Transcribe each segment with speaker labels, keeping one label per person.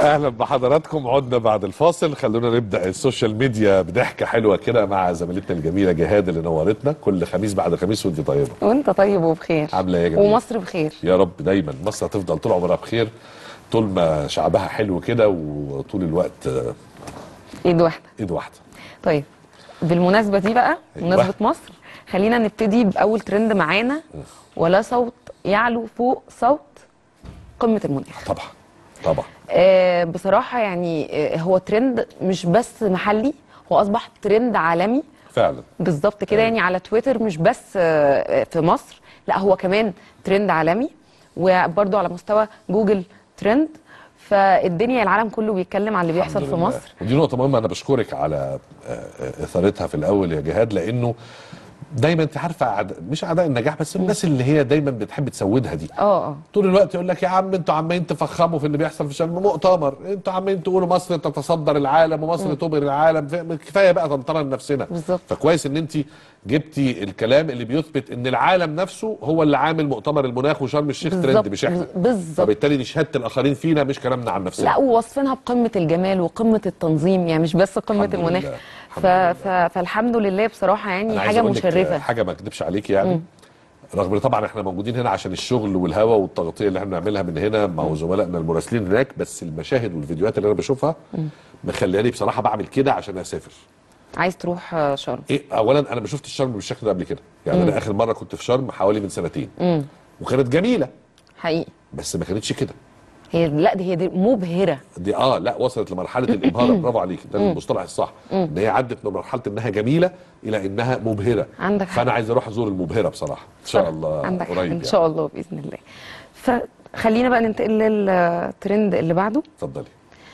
Speaker 1: اهلا بحضراتكم عدنا بعد الفاصل خلونا نبدا السوشيال ميديا بضحكه حلوه كده مع زميلتنا الجميله جهاد اللي نورتنا كل خميس بعد خميس وانت طيبه
Speaker 2: وانت طيب وبخير
Speaker 1: عامله ايه يا جميل
Speaker 2: ومصر بخير
Speaker 1: يا رب دايما مصر هتفضل طول عمرها بخير طول ما شعبها حلو كده وطول الوقت آه،
Speaker 2: ايد واحده
Speaker 1: ايد واحده
Speaker 2: طيب بالمناسبه دي بقى
Speaker 1: أيوة.
Speaker 2: بمناسبه مصر خلينا نبتدي باول ترند معانا ولا صوت يعلو فوق صوت قمه المناخ
Speaker 1: طبعا طبعا
Speaker 2: آه بصراحه يعني آه هو ترند مش بس محلي هو اصبح ترند عالمي
Speaker 1: فعلا
Speaker 2: بالظبط كده
Speaker 1: أيوة.
Speaker 2: يعني على تويتر مش بس آه، في مصر لا هو كمان ترند عالمي وبرضو على مستوى جوجل ترند فالدنيا العالم كله بيتكلم عن اللي بيحصل
Speaker 1: الحمد
Speaker 2: في
Speaker 1: لله.
Speaker 2: مصر
Speaker 1: ودي نقطة مهمة أنا بشكرك على آه، آه، إثارتها في الأول يا جهاد لأنه دايما أنت عارفة أعداء- مش أعداء النجاح بس الناس اللي هي دايما بتحب تسودها دي
Speaker 2: اه اه
Speaker 1: طول الوقت يقول لك يا عم انتوا عمالين تفخموا في اللي بيحصل في شرم مؤتمر انتوا عمالين تقولوا مصر تتصدر العالم ومصر تبهر العالم في- كفايه بقى تنطرن نفسنا
Speaker 2: بالظبط.
Speaker 1: فكويس ان انت جبتي الكلام اللي بيثبت ان العالم نفسه هو اللي عامل مؤتمر المناخ وشرم الشيخ ترند
Speaker 2: بالظبط
Speaker 1: مش احنا
Speaker 2: بالظبط
Speaker 1: فبالتالي دي شهاده الاخرين فينا مش كلامنا عن نفسنا
Speaker 2: لا ووصفينها بقمه الجمال وقمه التنظيم يعني مش بس قمه
Speaker 1: الحمد
Speaker 2: المناخ
Speaker 1: لله.
Speaker 2: ف... ف... فالحمد لله بصراحه يعني
Speaker 1: أنا عايز
Speaker 2: حاجه
Speaker 1: أقول لك
Speaker 2: مشرفه
Speaker 1: حاجه ما اكذبش عليك يعني رغم ان طبعا احنا موجودين هنا عشان الشغل والهوا والتغطيه اللي احنا بنعملها من هنا مع زملائنا المراسلين هناك بس المشاهد والفيديوهات اللي انا بشوفها مخلياني بصراحه بعمل كده عشان اسافر
Speaker 2: عايز تروح آه، شرم
Speaker 1: ايه اولا انا ما شفتش شرم بالشكل ده قبل كده يعني انا اخر مره كنت في شرم حوالي من سنتين وكانت جميله
Speaker 2: حقيقي
Speaker 1: بس ما كانتش كده
Speaker 2: هي لا دي هي دي مبهره
Speaker 1: دي اه لا وصلت لمرحله الابهار برافو عليك ده المصطلح الصح ان هي عدت من مرحله انها جميله الى انها مبهره
Speaker 2: عندك حق.
Speaker 1: فانا عايز اروح ازور المبهره بصراحه ان شاء الله
Speaker 2: عندك حق
Speaker 1: قريب
Speaker 2: ان
Speaker 1: يعني.
Speaker 2: شاء الله باذن الله فخلينا بقى ننتقل للترند اللي بعده
Speaker 1: اتفضلي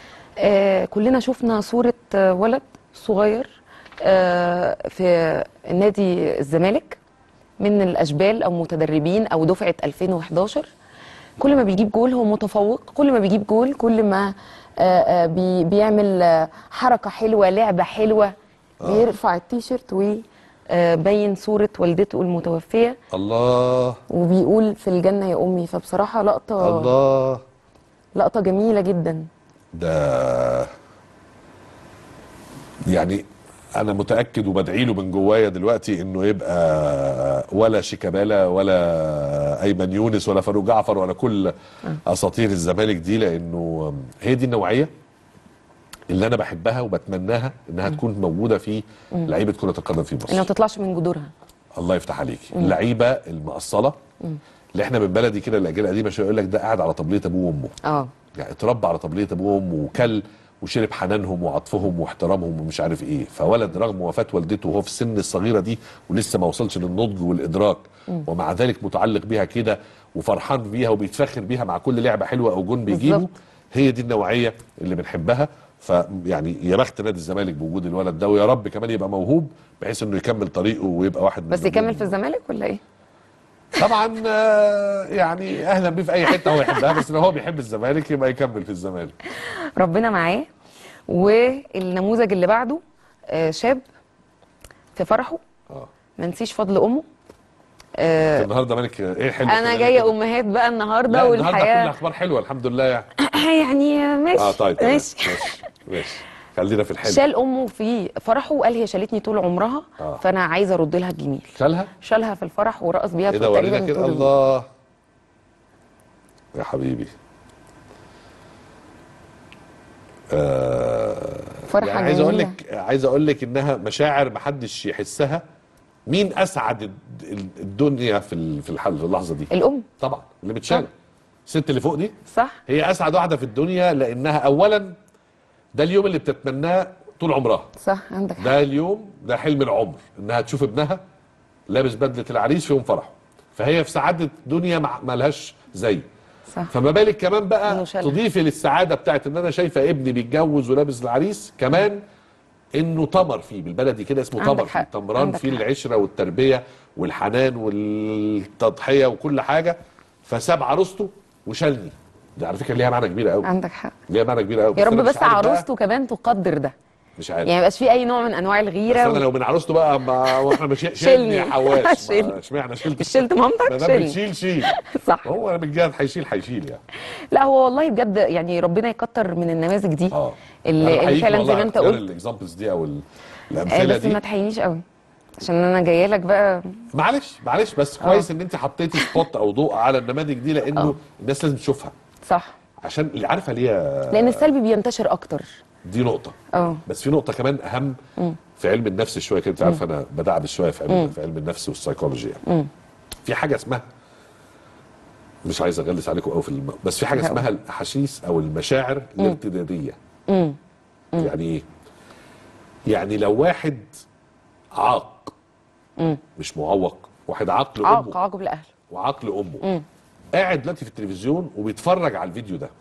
Speaker 2: آه كلنا شفنا صورة آه ولد صغير آه في نادي الزمالك من الأشبال أو متدربين أو دفعة 2011 كل ما بيجيب جول هو متفوق كل ما بيجيب جول كل ما آه آه بي بيعمل آه حركة حلوة لعبة حلوة بيرفع التيشيرت وبين صورة والدته المتوفية
Speaker 1: الله
Speaker 2: وبيقول في الجنة يا أمي فبصراحة لقطة
Speaker 1: الله
Speaker 2: لقطة جميلة جدا
Speaker 1: ده يعني انا متاكد وبدعي له من جوايا دلوقتي انه يبقى ولا شيكابالا ولا ايمن يونس ولا فاروق جعفر ولا كل اساطير الزمالك دي لانه هي دي النوعيه اللي انا بحبها وبتمناها انها تكون موجوده في لعيبه كره القدم في مصر
Speaker 2: إنها ما تطلعش من جذورها
Speaker 1: الله يفتح عليك اللعيبه المقصله اللي احنا من بلدي كده الاجيال القديمه شويه يقول لك ده قاعد على طبليه ابوه وامه
Speaker 2: اه
Speaker 1: يعني اتربى على طبليه ابوه وامه وكل وشرب حنانهم وعطفهم واحترامهم ومش عارف ايه فولد رغم وفاه والدته وهو في السن الصغيره دي ولسه ما وصلش للنضج والادراك ومع ذلك متعلق بيها كده وفرحان بيها وبيتفخر بيها مع كل لعبه حلوه او جون بيجيبه
Speaker 2: بالظبط.
Speaker 1: هي دي النوعيه اللي بنحبها فيعني يا بخت نادي الزمالك بوجود الولد ده ويا رب كمان يبقى موهوب بحيث انه يكمل طريقه ويبقى واحد من
Speaker 2: بس
Speaker 1: نجوم
Speaker 2: يكمل في الزمالك ولا ايه؟
Speaker 1: طبعا آه، يعني اهلا بيه في اي حته هو يحبها بس لو هو بيحب الزمالك يبقى يكمل في الزمالك
Speaker 2: ربنا معاه والنموذج اللي بعده آه، شاب في فرحه
Speaker 1: اه
Speaker 2: ما نسيش فضل امه آه،
Speaker 1: النهارده مالك ايه حلو
Speaker 2: انا جايه امهات بقى النهارده
Speaker 1: لا النهارده كل
Speaker 2: والحياه
Speaker 1: اخبار حلوه الحمد لله يعني
Speaker 2: يعني ماشي
Speaker 1: اه طيب تمام.
Speaker 2: ماشي
Speaker 1: ماشي ماشي خلينا في الحلو
Speaker 2: شال امه في فرحه وقال هي شالتني طول عمرها
Speaker 1: آه.
Speaker 2: فانا عايزه ارد لها الجميل
Speaker 1: شالها
Speaker 2: شالها في الفرح ورقص بيها
Speaker 1: ايه ده
Speaker 2: تقريبا
Speaker 1: ورينا كده
Speaker 2: طول
Speaker 1: الله يا حبيبي آه
Speaker 2: فرحة
Speaker 1: يعني عايز اقول
Speaker 2: جميلة.
Speaker 1: لك عايز اقول لك انها مشاعر محدش يحسها مين اسعد الد- الدنيا في ال- في الحل في اللحظه دي
Speaker 2: الام
Speaker 1: طبعا اللي بتشال
Speaker 2: طبعا.
Speaker 1: الست اللي فوق دي
Speaker 2: صح
Speaker 1: هي اسعد واحده في الدنيا لانها اولا ده اليوم اللي بتتمناه طول عمرها
Speaker 2: صح عندك حق
Speaker 1: ده اليوم ده حلم العمر انها تشوف ابنها لابس بدله العريس في يوم فرحه فهي في سعاده دنيا مع- ملهاش زي
Speaker 2: صح
Speaker 1: فما بالك كمان
Speaker 2: إنه
Speaker 1: بقى
Speaker 2: شالها.
Speaker 1: تضيفي للسعاده بتاعت ان انا شايفه ابني بيتجوز ولابس العريس كمان انه تمر فيه بالبلدي كده اسمه
Speaker 2: عندك
Speaker 1: تمر فيه
Speaker 2: حق.
Speaker 1: تمران
Speaker 2: عندك
Speaker 1: فيه
Speaker 2: حق.
Speaker 1: العشره والتربيه والحنان والتضحيه وكل حاجه فساب عروسته وشالني ده على فكره ليها معنى كبير قوي
Speaker 2: عندك حق
Speaker 1: ليها معنى كبير قوي
Speaker 2: يا رب
Speaker 1: أنا مش
Speaker 2: بس
Speaker 1: عارف بقى-
Speaker 2: عروسته كمان تقدر ده
Speaker 1: مش عارف
Speaker 2: يعني ما يبقاش في اي نوع من انواع
Speaker 1: بس
Speaker 2: الغيره
Speaker 1: انا
Speaker 2: و...
Speaker 1: لو من عروسته بقى ما واحنا مش شيلني
Speaker 2: شيلني.
Speaker 1: يا حواش
Speaker 2: شيل.
Speaker 1: ما- اشمعنى شلت
Speaker 2: مش شلت مامتك
Speaker 1: ما دام
Speaker 2: شيلني
Speaker 1: بتشيل شيل
Speaker 2: صح
Speaker 1: هو انا من جهه هيشيل هيشيل يعني
Speaker 2: لا هو والله بجد يعني ربنا يكتر من النماذج دي
Speaker 1: اه
Speaker 2: اللي, اللي فعلا زي ما انت قلت
Speaker 1: الاكزامبلز دي او ال-
Speaker 2: آه،
Speaker 1: الامثله
Speaker 2: بس
Speaker 1: دي
Speaker 2: ما تحينيش قوي عشان انا جايه لك بقى
Speaker 1: معلش معلش بس كويس ان انت حطيتي سبوت او ضوء على النماذج دي لانه
Speaker 2: آه.
Speaker 1: الناس لازم تشوفها
Speaker 2: صح
Speaker 1: عشان اللي عارفه ليه
Speaker 2: لان السلبي بينتشر اكتر
Speaker 1: دي نقطه
Speaker 2: اه
Speaker 1: بس في نقطه كمان اهم في علم النفس شويه كده انت عارفه انا بدعبس شويه في علم في علم النفس والسيكولوجي يعني في حاجه اسمها مش عايز اغلس عليكم قوي في الم... بس في حاجه
Speaker 2: لا.
Speaker 1: اسمها الاحاسيس او المشاعر الارتداديه يعني ايه يعني لو واحد عاق مش معوق واحد عاق لامه
Speaker 2: عاق عاقب الاهل
Speaker 1: وعقل امه قاعد دلوقتي في التلفزيون وبيتفرج على الفيديو ده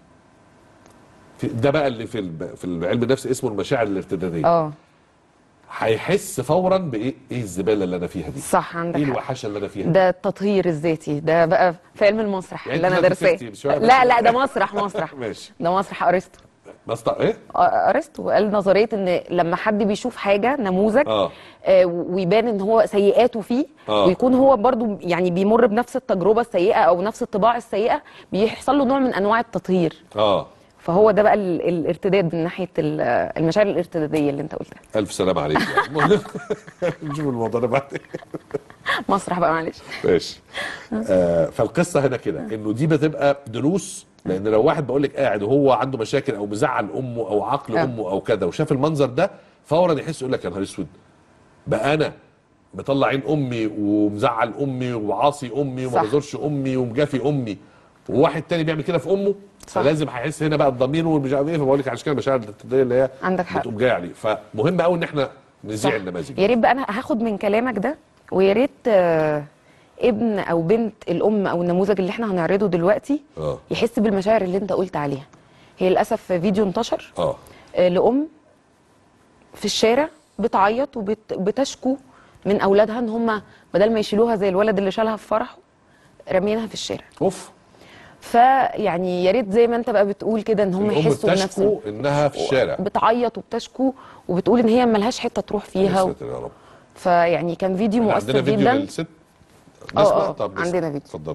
Speaker 1: في ده بقى اللي في الب- في علم النفس اسمه المشاعر الارتداديه
Speaker 2: اه
Speaker 1: هيحس فورا بايه ايه الزباله اللي انا فيها دي
Speaker 2: صح عندك
Speaker 1: ايه
Speaker 2: حق
Speaker 1: الوحشه اللي انا فيها دي
Speaker 2: ده التطهير الذاتي ده بقى في علم المسرح
Speaker 1: يعني
Speaker 2: اللي
Speaker 1: انت
Speaker 2: انا
Speaker 1: خدت
Speaker 2: درساه
Speaker 1: 50 شوية بس.
Speaker 2: لا لا ده مسرح مسرح
Speaker 1: ماشي
Speaker 2: ده مسرح ارسطو
Speaker 1: بس طب ايه
Speaker 2: آه، ارسطو قال نظريه ان لما حد بيشوف حاجه نموذج
Speaker 1: اه
Speaker 2: آه، ويبان ان هو سيئاته فيه
Speaker 1: آه.
Speaker 2: ويكون هو برضو يعني بيمر بنفس التجربه السيئه او نفس الطباع السيئه بيحصل له نوع من انواع التطهير
Speaker 1: اه
Speaker 2: فهو ده بقى ال- الارتداد من ناحيه ال- المشاعر الارتداديه اللي انت قلتها
Speaker 1: الف سلام عليك يعني المهم نشوف الموضوع ده بعدين
Speaker 2: مسرح بقى معلش
Speaker 1: ماشي آه فالقصه هنا كده انه دي بتبقى دروس لان لو واحد بقول لك قاعد وهو عنده مشاكل او مزعل امه او عقل
Speaker 2: آه.
Speaker 1: امه او كده وشاف المنظر ده فورا يحس يقول لك يا نهار اسود بقى انا مطلع عين امي ومزعل امي وعاصي امي وما
Speaker 2: صح.
Speaker 1: بزورش امي ومجافي امي وواحد تاني بيعمل كده في امه
Speaker 2: صح.
Speaker 1: فلازم هيحس هنا بقى الضمير ومش عارف ايه فبقول لك عشان كده المشاعر الارتداديه اللي هي
Speaker 2: عندك حق.
Speaker 1: بتقوم جايه عليه فمهم قوي ان احنا نذيع
Speaker 2: صح.
Speaker 1: النماذج
Speaker 2: يا ريت بقى انا هاخد من كلامك ده ويا ريت آه، ابن او بنت الام او النموذج اللي احنا هنعرضه دلوقتي
Speaker 1: اه
Speaker 2: يحس بالمشاعر اللي انت قلت عليها هي للاسف فيديو انتشر
Speaker 1: اه
Speaker 2: آه، لام في الشارع بتعيط وبتشكو من اولادها ان هم بدل ما يشيلوها زي الولد اللي شالها في فرحه رامينها في الشارع
Speaker 1: اوف
Speaker 2: فيعني يا ريت زي ما انت بقى بتقول كده ان هم
Speaker 1: الام
Speaker 2: يحسوا بنفس
Speaker 1: بتشكو انها في الشارع
Speaker 2: بتعيط وبتشكو وبتقول ان هي ملهاش حته تروح فيها
Speaker 1: يا
Speaker 2: و...
Speaker 1: ساتر يا رب
Speaker 2: فيعني كان فيديو
Speaker 1: إحنا
Speaker 2: مؤثر
Speaker 1: عندنا فيديو
Speaker 2: جدا
Speaker 1: للست
Speaker 2: آه،
Speaker 1: نسمع
Speaker 2: آه،
Speaker 1: طب نسمع.
Speaker 2: عندنا فيديو.
Speaker 1: اتفضل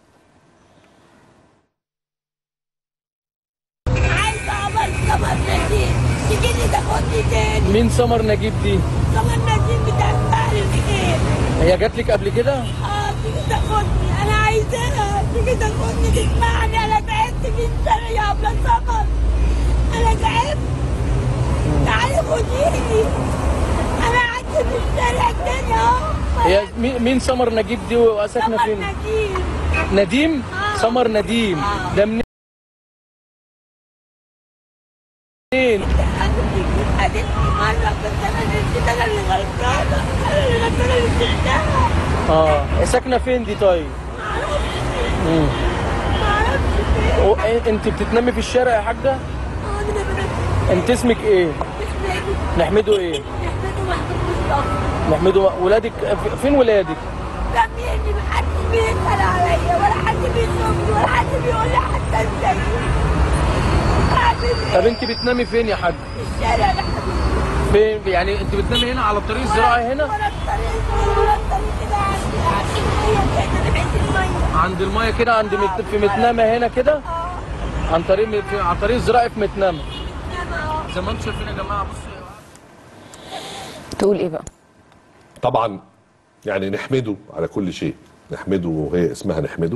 Speaker 3: عايزة عمر سمر نجيب تجيني تاخدني تاني
Speaker 4: مين سمر نجيب دي؟
Speaker 3: سمر نجيب بتاع فعل الخير
Speaker 4: هي جات لك قبل كده؟
Speaker 3: اه تيجي تاخدني انا عايزاها تيجي تاخدني تسمعني انا تعبت من سنة يا عبلة سمر انا تعبت تعالي خديني انا قعدت في الشارع تاني اهو
Speaker 4: هي مين- مين سمر نجيب دي وساكنه
Speaker 3: سمر
Speaker 4: فين؟
Speaker 3: نجيب
Speaker 4: نديم؟
Speaker 3: آه.
Speaker 4: سمر نديم
Speaker 3: آه.
Speaker 4: ده منين؟
Speaker 3: قابلتني مرة بس انا نسيت انا اللي غلطانة انا اللي غلطانة اللي شلتها
Speaker 4: اه ساكنه فين دي طيب؟ مم.
Speaker 3: معرفش فين
Speaker 4: و- إيه- انت بتتنامي في الشارع يا حاجه؟
Speaker 3: اه انا بنفسي
Speaker 4: انت اسمك ايه؟ نحمده ايه؟
Speaker 3: يحمدوا محمود مصطفى
Speaker 4: نحمده ولادك ف- فين ولادك؟
Speaker 3: رميني محدش بيسأل عليا ولا حد بيشوفني ولا حد بيقول لي حتى ازاي اعمل
Speaker 4: طب
Speaker 3: ايه
Speaker 4: انت بتنامي فين يا حاج؟
Speaker 3: في الشارع يا حبيبي
Speaker 4: فين يعني انت بتنامي هنا على الطريق الزراعي هنا؟
Speaker 3: ورا الطريق ورا الطريق كده عندي عندي المية كده ناحية المية
Speaker 4: عند المايه كده عند مت... في متنامه هنا كده
Speaker 3: اه
Speaker 4: عن طريق م- في... عن طريق الزراعي في متنامه
Speaker 3: انما اه
Speaker 4: زي ما انتم شايفين يا جماعه بصوا
Speaker 2: تقول ايه بقى
Speaker 1: طبعا يعني نحمده على كل شيء نحمده وهي اسمها نحمده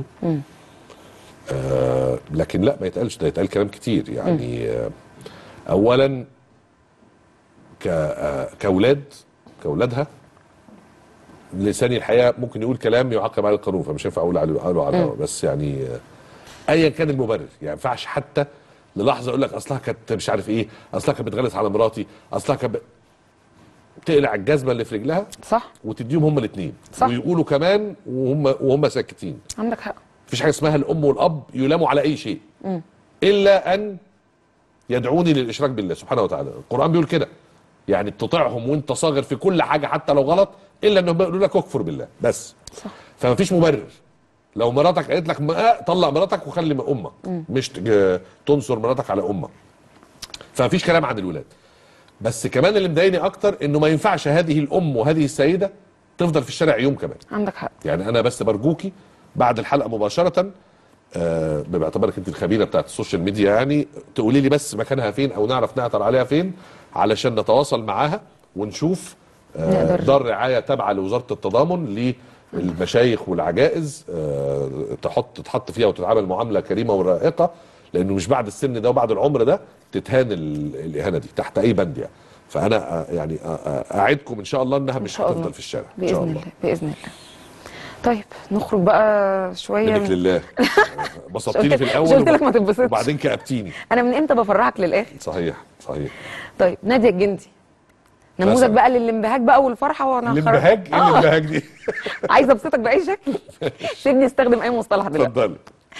Speaker 1: آه لكن لا ما يتقالش ده يتقال كلام كتير يعني آه اولا ك آه كاولاد كاولادها لساني الحقيقه ممكن يقول كلام يعاقب عليه القانون فمش هينفع اقول عليه اقوله على بس يعني آه ايا كان المبرر يعني ما ينفعش حتى للحظه اقول لك اصلها كانت مش عارف ايه اصلها كانت بتغلس على مراتي اصلها كانت ب- تقلع الجزمه اللي في رجلها
Speaker 2: صح
Speaker 1: وتديهم هما الاثنين
Speaker 2: صح.
Speaker 1: ويقولوا كمان وهم وهم ساكتين
Speaker 2: عندك حق
Speaker 1: مفيش حاجه اسمها الام والاب يلاموا على اي شيء الا ان يدعوني للاشراك بالله سبحانه وتعالى القران بيقول كده يعني تطيعهم وانت صاغر في كل حاجه حتى لو غلط الا انهم بيقولوا لك اكفر بالله بس
Speaker 2: صح
Speaker 1: فمفيش مبرر لو مراتك قالت لك ما طلق مراتك وخلي من امك مش تج- تنصر مراتك على امك فمفيش كلام عن الولاد بس كمان اللي مضايقني اكتر انه ما ينفعش هذه الام وهذه السيده تفضل في الشارع يوم كمان
Speaker 2: عندك حق
Speaker 1: يعني انا بس برجوكي بعد الحلقه مباشره آه باعتبارك انت الخبيره بتاعت السوشيال ميديا يعني تقولي لي بس مكانها فين او نعرف نعثر عليها فين علشان نتواصل معاها ونشوف آه
Speaker 2: نقدر.
Speaker 1: دار رعايه تابعه لوزاره التضامن للمشايخ والعجائز آه تحط تتحط فيها وتتعامل معامله كريمه ورائقه لانه مش بعد السن ده وبعد العمر ده تتهان ال- الاهانه دي تحت اي بند يعني فانا آه، يعني آه، آه، اعدكم ان شاء الله انها
Speaker 2: إن
Speaker 1: مش
Speaker 2: شاء الله.
Speaker 1: هتفضل في الشارع ان شاء
Speaker 2: باذن
Speaker 1: الله
Speaker 2: الله باذن الله طيب نخرج بقى شويه
Speaker 1: منك
Speaker 2: من...
Speaker 1: لله بسطتيني في
Speaker 2: مش
Speaker 1: الاول
Speaker 2: قلت لك ما تتبسطش.
Speaker 1: وبعدين كأبتيني
Speaker 2: انا من امتى بفرحك للاخر
Speaker 1: صحيح صحيح
Speaker 2: طيب ناديه الجندي نموذج
Speaker 1: مثلا.
Speaker 2: بقى للانبهاج بقى والفرحه وانا هخرج-
Speaker 1: الانبهاج ايه
Speaker 2: آه.
Speaker 1: الانبهاج دي
Speaker 2: عايزه ابسطك باي شكل سيبني استخدم اي مصطلح دلوقتي
Speaker 1: اتفضلي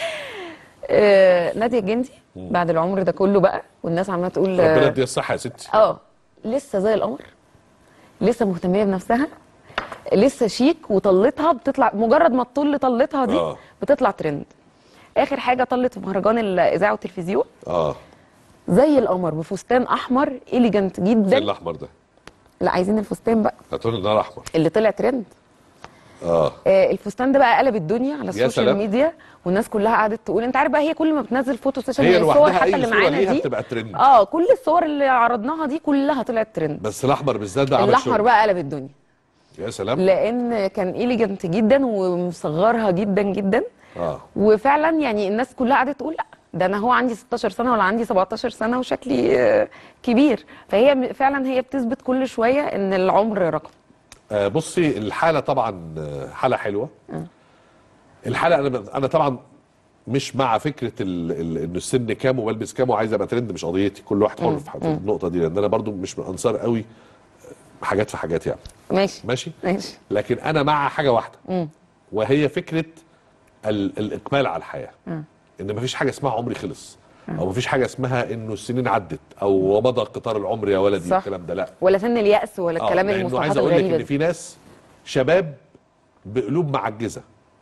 Speaker 2: آه ناديه الجندي بعد العمر ده كله بقى والناس عماله تقول
Speaker 1: ربنا
Speaker 2: آه،
Speaker 1: يديها الصحه يا ستي
Speaker 2: اه لسه زي القمر لسه مهتميه بنفسها لسه شيك وطلتها بتطلع مجرد ما تطل طلتها دي
Speaker 1: آه.
Speaker 2: بتطلع ترند اخر حاجه طلت في مهرجان الاذاعه والتلفزيون
Speaker 1: اه
Speaker 2: زي القمر بفستان احمر اليجنت
Speaker 1: فين
Speaker 2: جدا
Speaker 1: الاحمر ده
Speaker 2: لا عايزين الفستان بقى
Speaker 1: هاتوا لنا احمر
Speaker 2: اللي طلع ترند
Speaker 1: اه
Speaker 2: آه الفستان ده بقى قلب الدنيا على السوشيال
Speaker 1: سلام.
Speaker 2: ميديا والناس كلها قعدت تقول انت عارف بقى هي كل ما بتنزل فوتو سيشن
Speaker 1: هي
Speaker 2: من الصور
Speaker 1: لوحدها
Speaker 2: حتى
Speaker 1: اي
Speaker 2: اللي
Speaker 1: صوره
Speaker 2: معانا
Speaker 1: ليها
Speaker 2: دي
Speaker 1: بتبقى ترند
Speaker 2: اه كل الصور اللي عرضناها دي كلها طلعت ترند
Speaker 1: بس الاحمر بالذات ده عمل
Speaker 2: الاحمر
Speaker 1: شغل
Speaker 2: بقى قلب الدنيا
Speaker 1: يا سلام
Speaker 2: لان كان اليجنت جدا ومصغرها جدا جدا
Speaker 1: اه
Speaker 2: وفعلا يعني الناس كلها قعدت تقول لا ده انا هو عندي 16 سنه ولا عندي 17 سنه وشكلي آه، كبير فهي م- فعلا هي بتثبت كل شويه ان العمر رقم
Speaker 1: آه، بصي الحاله طبعا آه، حاله حلوه الحاله انا انا طبعا مش مع فكره ال- ال- انه السن كام وبلبس كام وعايز ابقى ترند مش قضيتي كل واحد حر في في النقطه دي لان انا برضو مش من انصار قوي آه، حاجات في حاجات يعني
Speaker 2: ماشي
Speaker 1: ماشي
Speaker 2: ماشي
Speaker 1: لكن انا مع حاجه واحده وهي فكره ال- الاقبال على الحياه ان مفيش حاجه اسمها عمري خلص او مفيش حاجه اسمها انه السنين عدت او مضى قطار العمر يا ولدي
Speaker 2: صح.
Speaker 1: الكلام ده لا
Speaker 2: ولا سن اليأس ولا
Speaker 1: آه،
Speaker 2: الكلام
Speaker 1: لأنه
Speaker 2: المصطلحات
Speaker 1: عايز اقول لك
Speaker 2: الغريبه
Speaker 1: ان
Speaker 2: دي
Speaker 1: في ناس شباب بقلوب معجزه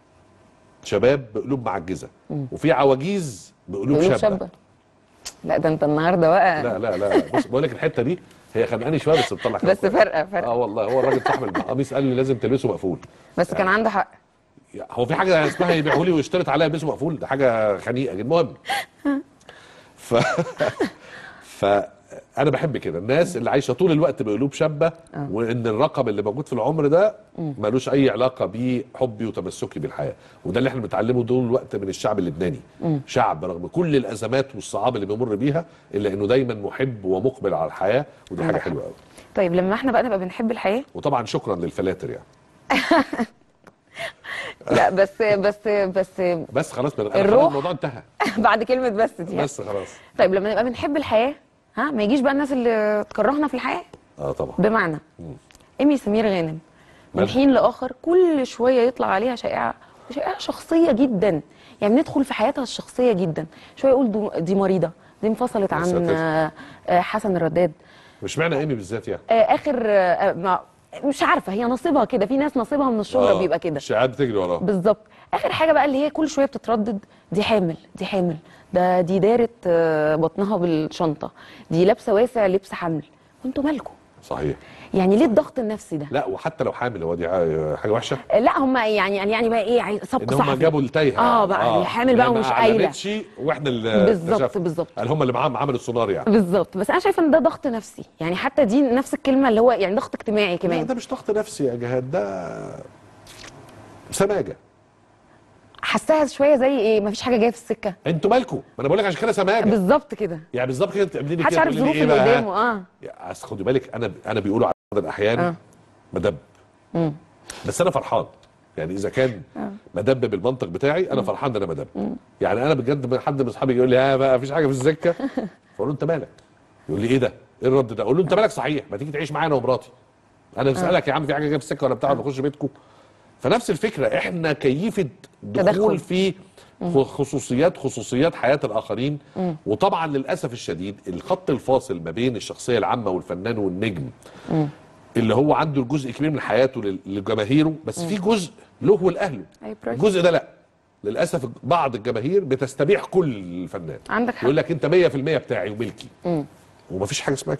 Speaker 1: شباب بقلوب معجزه وفي عواجيز بقلوب
Speaker 2: بيقولوا
Speaker 1: شابه
Speaker 2: شابه لا ده انت النهارده بقى
Speaker 1: لا لا لا بص بقول لك الحته دي هي خانقاني شويه بس بتطلع كلام
Speaker 2: بس
Speaker 1: كويس.
Speaker 2: فرقه فرقه
Speaker 1: اه والله هو الراجل صاحب القميص قال لي لازم تلبسه مقفول
Speaker 2: بس كان عنده حق
Speaker 1: هو في حاجه اسمها يبيعوا لي ويشترط عليا البسه مقفول ده حاجه خنيقه جدا المهم ف ف انا بحب كده الناس اللي عايشه طول الوقت بقلوب شابه وان الرقم اللي موجود في العمر ده ملوش اي علاقه بحبي وتمسكي بالحياه وده اللي احنا بنتعلمه طول الوقت من الشعب اللبناني شعب رغم كل الازمات والصعاب اللي بيمر بيها الا انه دايما محب ومقبل على الحياه ودي حاجه
Speaker 2: عندك حق.
Speaker 1: حلوه قوي
Speaker 2: طيب لما احنا بقى نبقى بنحب الحياه
Speaker 1: وطبعا شكرا للفلاتر يعني
Speaker 2: لا بس بس بس
Speaker 1: بس خلاص أنا خلاص
Speaker 2: الروح.
Speaker 1: الموضوع انتهى
Speaker 2: بعد كلمه بس دي
Speaker 1: بس خلاص
Speaker 2: طيب لما نبقى بنحب الحياه ها ما يجيش بقى الناس اللي تكرهنا في الحياه
Speaker 1: اه طبعا
Speaker 2: بمعنى ايمي سمير غانم من
Speaker 1: مالها؟
Speaker 2: حين لاخر كل شويه يطلع عليها شائعه شائعه شخصيه جدا يعني ندخل في حياتها الشخصيه جدا شويه يقول دو- دي مريضه دي انفصلت
Speaker 1: يا
Speaker 2: عن
Speaker 1: ساتر.
Speaker 2: آه، آه، حسن الرداد
Speaker 1: مش معنى ايمي بالذات يعني
Speaker 2: آه، اخر آه، ما مش عارفه هي نصيبها كده في ناس نصيبها من الشهره
Speaker 1: آه،
Speaker 2: بيبقى كده
Speaker 1: الشائعات بتجري وراه
Speaker 2: بالظبط اخر حاجه بقى اللي هي كل شويه بتتردد دي حامل دي حامل ده دي دارت آه، بطنها بالشنطه دي لابسه واسع لبس حمل وانتوا مالكم
Speaker 1: صحيح
Speaker 2: يعني ليه الضغط النفسي ده
Speaker 1: لا وحتى لو حامل هو دي ع- حاجه وحشه
Speaker 2: لا هم يعني يعني بقى ايه عايز سبق
Speaker 1: ان هم
Speaker 2: صحفي
Speaker 1: جابوا التايهه
Speaker 2: اه بقى هي حامل بقى
Speaker 1: هي ما
Speaker 2: ومش قايله
Speaker 1: اعلنتش واحنا اللي
Speaker 2: بالظبط،
Speaker 1: اكتشفنا.
Speaker 2: بالظبط.
Speaker 1: قال هم اللي معاهم عملوا السونار يعني
Speaker 2: بالظبط بس انا شايفه ان ده ضغط نفسي يعني حتى دي نفس الكلمه اللي هو يعني ضغط اجتماعي
Speaker 1: لا
Speaker 2: كمان
Speaker 1: ده مش ضغط نفسي يا جهاد ده سماجه
Speaker 2: حاساها شويه زي ايه مفيش حاجه جايه في السكه
Speaker 1: انتوا مالكم ما انا بقول لك عشان كده سماجه
Speaker 2: بالظبط كده
Speaker 1: يعني بالظبط كده بتعملي لي
Speaker 2: محدش
Speaker 1: كده
Speaker 2: عارف
Speaker 1: تقولي لي
Speaker 2: ظروف
Speaker 1: ايه
Speaker 2: اللي
Speaker 1: بقى
Speaker 2: قدامه اه
Speaker 1: يا أصل خدي بالك انا انا بيقولوا على بعض الاحيان
Speaker 2: آه.
Speaker 1: مدب بس انا فرحان يعني اذا كان مدب بالمنطق بتاعي انا فرحان ان انا مدب يعني انا بجد حد من اصحابي يقول لي ها بقى مفيش حاجه في السكه فاقول له انت مالك يقول لي ايه ده ايه الرد ده اقول له انت مالك صحيح ما تيجي تعيش معانا ومراتي انا بسالك يا عم في حاجه جايه في السكه ولا بتاع ولا نخش بيتكم فنفس الفكره احنا كيفه
Speaker 2: تدخل.
Speaker 1: دخول في خصوصيات خصوصيات حياه الاخرين وطبعا للاسف الشديد الخط الفاصل ما بين الشخصيه العامه والفنان والنجم اللي هو عنده جزء كبير من حياته لل- لجماهيره بس في جزء له ولاهله
Speaker 2: أي برايفت.
Speaker 1: الجزء ده لا للاسف بعض الجماهير بتستبيح كل الفنان
Speaker 2: عندك حق.
Speaker 1: يقول لك انت 100% بتاعي وملكي ومفيش حاجه اسمها كده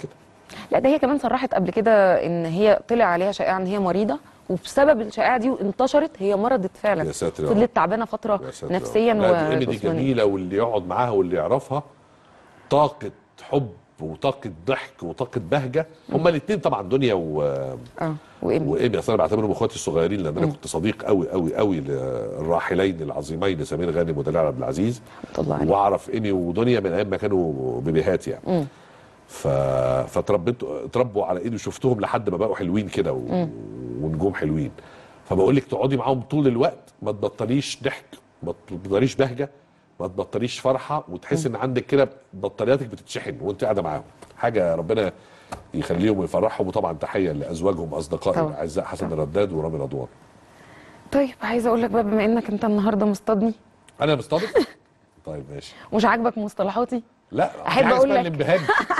Speaker 2: لا ده هي كمان صرحت قبل كده ان هي طلع عليها شائعه ان هي مريضه وبسبب الشائعه دي انتشرت هي مرضت فعلا
Speaker 1: يا ساتر يا رب.
Speaker 2: فضلت تعبانه فتره
Speaker 1: يا ساتر يا
Speaker 2: نفسيا
Speaker 1: رب. لا دي إيمي دي
Speaker 2: وجسمانيا
Speaker 1: جميله واللي يقعد معاها واللي يعرفها طاقه حب وطاقه ضحك وطاقه بهجه هما الاثنين طبعا دنيا و...
Speaker 2: اه وايمي
Speaker 1: وايمي اصل انا بعتبرهم اخواتي الصغيرين لان انا كنت صديق قوي قوي قوي للراحلين العظيمين سمير غانم ودلال عبد العزيز
Speaker 2: رحمة الله عليه.
Speaker 1: واعرف ايمي ودنيا من ايام ما كانوا بيبيهات يعني ف... فتربيت اتربوا على ايدي وشفتهم لحد ما بقوا حلوين كده و... ونجوم حلوين فبقول لك تقعدي معاهم طول الوقت ما تبطليش ضحك ما تبطليش بهجه ما تبطليش فرحه وتحس ان عندك كده بطارياتك بتتشحن وانت قاعده معاهم حاجه ربنا يخليهم ويفرحهم وطبعا تحيه لازواجهم واصدقائي
Speaker 2: طبعا.
Speaker 1: الاعزاء حسن الرداد ورامي رضوان
Speaker 2: طيب عايزه اقول لك بقى بما انك انت النهارده مصطادني
Speaker 1: انا مستضيف طيب ماشي
Speaker 2: ومش عاجبك مصطلحاتي
Speaker 1: لا في
Speaker 2: أحب
Speaker 1: حاجة
Speaker 2: أقول
Speaker 1: اسمها
Speaker 2: لك.
Speaker 1: الانبهاج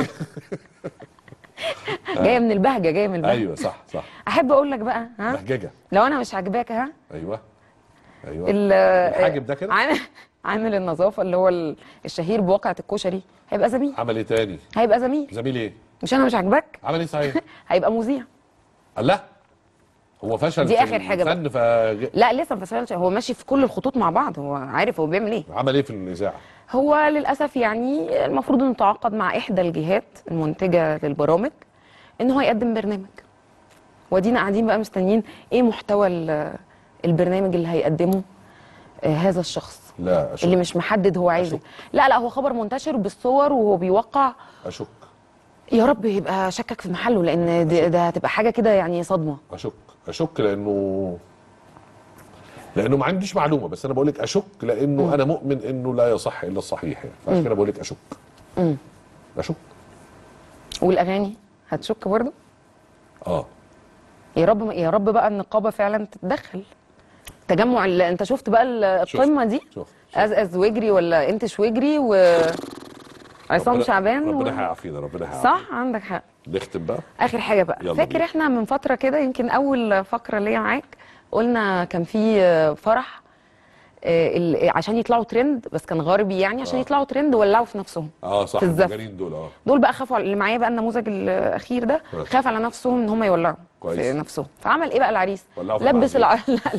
Speaker 2: جايه من البهجه جايه من البهجه
Speaker 1: ايوه صح صح
Speaker 2: احب اقول لك بقى ها
Speaker 1: بهججه
Speaker 2: لو انا مش عاجباك ها
Speaker 1: ايوه ايوه
Speaker 2: ال-
Speaker 1: الحاجب ده كده
Speaker 2: عامل عامل النظافه اللي هو ال- الشهير بواقعه الكشري هيبقى زميل
Speaker 1: عمل ايه تاني
Speaker 2: هيبقى زميل
Speaker 1: زميل ايه
Speaker 2: مش انا مش عاجباك
Speaker 1: عمل ايه صحيح
Speaker 2: هيبقى مذيع
Speaker 1: الله هو فشل
Speaker 2: دي
Speaker 1: في
Speaker 2: آخر حاجة بقى.
Speaker 1: الفن فج...
Speaker 2: لا لسه ما فشلش هو ماشي في كل الخطوط مع بعض هو عارف هو بيعمل ايه
Speaker 1: عمل ايه في الاذاعه
Speaker 2: هو للاسف يعني المفروض انه تعاقد مع احدى الجهات المنتجه للبرامج ان هو يقدم برنامج ودينا قاعدين بقى مستنيين ايه محتوى ال- البرنامج اللي هيقدمه آه، هذا الشخص
Speaker 1: لا اشك
Speaker 2: اللي مش محدد هو عايز
Speaker 1: أشك.
Speaker 2: إيه. لا لا هو خبر منتشر بالصور وهو بيوقع
Speaker 1: اشك
Speaker 2: يا رب يبقى شكك في محله لان ده, ده هتبقى حاجه كده يعني صدمه
Speaker 1: اشك اشك لانه لانه ما عنديش معلومه بس انا بقول لك اشك لانه انا مؤمن انه لا يصح الا الصحيح يعني فعشان كده بقول لك اشك اشك
Speaker 2: والاغاني هتشك برضه
Speaker 1: اه
Speaker 2: يا رب يا رب بقى النقابه فعلا تتدخل تجمع ال- انت شفت بقى ال-
Speaker 1: شفت.
Speaker 2: القمه دي
Speaker 1: شوف
Speaker 2: ازأز وجري ولا انت شوجري و عصام
Speaker 1: ربنا-
Speaker 2: شعبان
Speaker 1: ربنا
Speaker 2: و...
Speaker 1: هيعافينا ربنا هيعافينا
Speaker 2: صح عندك حق
Speaker 1: نختم بقى
Speaker 2: اخر حاجه بقى
Speaker 1: يلا
Speaker 2: فاكر
Speaker 1: بينا.
Speaker 2: احنا من فتره كده يمكن اول فقره ليا معاك قلنا كان في آه، فرح آه، ال- عشان يطلعوا ترند بس كان غربي يعني عشان
Speaker 1: آه.
Speaker 2: يطلعوا ترند ولعوا في نفسهم
Speaker 1: اه صح
Speaker 2: في الزف.
Speaker 1: المجانين دول اه
Speaker 2: دول بقى خافوا على- اللي معايا بقى النموذج الاخير ده
Speaker 1: كويس.
Speaker 2: خاف على نفسهم ان هم يولعوا
Speaker 1: كويس.
Speaker 2: في نفسهم فعمل ايه بقى العريس
Speaker 1: ولعوا في
Speaker 2: لبس الع...
Speaker 1: العريس.
Speaker 2: لا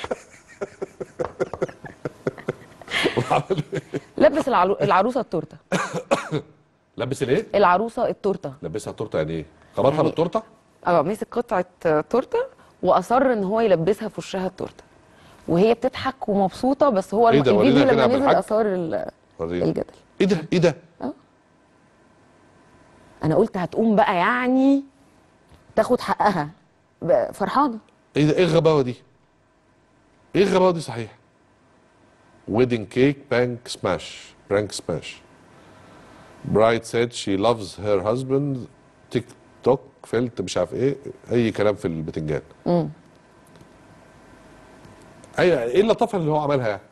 Speaker 2: لا لبس العرو... العروسه التورته
Speaker 1: لبس الايه؟
Speaker 2: العروسه التورته
Speaker 1: لبسها تورته يعني ايه؟ خبطها
Speaker 2: يعني-
Speaker 1: بالتورته؟
Speaker 2: اه مسك قطعه آه، تورته واصر ان هو يلبسها في وشها التورته وهي بتضحك ومبسوطه بس هو
Speaker 1: إيه
Speaker 2: الم-
Speaker 1: ده؟ ورينا
Speaker 2: الفيديو
Speaker 1: كده
Speaker 2: لما
Speaker 1: يا عم
Speaker 2: نزل
Speaker 1: الحاج.
Speaker 2: اثار ال-
Speaker 1: ورينا.
Speaker 2: الجدل
Speaker 1: ايه ده؟ ايه ده؟
Speaker 2: انا قلت هتقوم بقى يعني تاخد حقها بقى فرحانه
Speaker 1: ايه ده؟ ايه الغباوه دي؟ ايه الغباوه دي صحيح؟ ويدنج كيك بانك سماش برانك سماش برايد said she loves her husband تيك توك فلت مش عارف ايه اي كلام في البتنجان
Speaker 2: امم
Speaker 1: ايوه ايه اللطافه اللي هو عملها يعني؟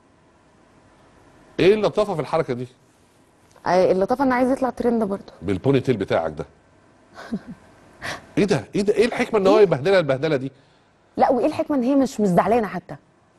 Speaker 1: ايه اللطافه في الحركه دي؟
Speaker 2: اللطافه انه عايز يطلع ترند برضه
Speaker 1: بالبوني تيل بتاعك ده ايه ده؟ ايه ده؟ ايه الحكمه ان هو يبهدلها البهدله دي؟
Speaker 2: لا وايه الحكمه ان هي مش مش زعلانه حتى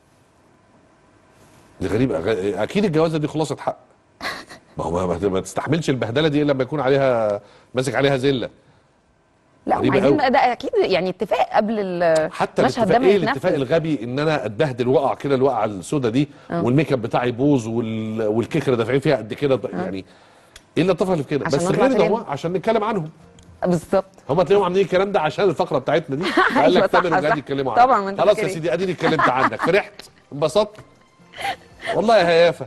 Speaker 1: دي غريبه غ- اكيد الجوازه دي خلاصه حق ما هو ما- ما تستحملش البهدله دي الا لما يكون عليها ماسك عليها زله
Speaker 2: لا هم
Speaker 1: غريبة
Speaker 2: عايزين
Speaker 1: أوي.
Speaker 2: بقى ده اكيد يعني اتفاق قبل ال-
Speaker 1: حتى
Speaker 2: المشهد
Speaker 1: الاتفاق
Speaker 2: ده
Speaker 1: ايه
Speaker 2: ما
Speaker 1: الاتفاق
Speaker 2: يتنفذ
Speaker 1: الغبي ان انا اتبهدل وقع كده الوقعه السوداء دي والميك اب بتاعي يبوظ وال... والكيكه اللي دافعين فيها قد كده يعني ايه اللطافه اللي في كده
Speaker 2: عشان
Speaker 1: بس
Speaker 2: نطلع
Speaker 1: غير ده
Speaker 2: ترند.
Speaker 1: هو عشان نتكلم عنهم
Speaker 2: بالظبط
Speaker 1: هم تلاقيهم عاملين الكلام ده عشان الفقره بتاعتنا دي قال
Speaker 2: أيوة
Speaker 1: لك
Speaker 2: صح،
Speaker 1: تامر وجاد
Speaker 2: صح.
Speaker 1: يتكلموا عنك
Speaker 2: طبعا، ما أنت
Speaker 1: خلاص
Speaker 2: فاكر
Speaker 1: يا
Speaker 2: إيه.
Speaker 1: سيدي اديني اتكلمت عنك فرحت انبسطت والله يا هيافه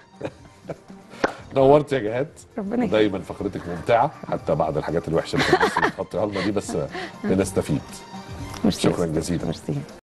Speaker 1: نورت يا جهاد
Speaker 2: ربنا يخليك.
Speaker 1: دايما فقرتك ممتعه حتى بعد الحاجات الوحشه اللي كانت بتحطيها لنا دي بس بنستفيد
Speaker 2: ميرسي
Speaker 1: شكراً جزيلاً.
Speaker 2: ميرسي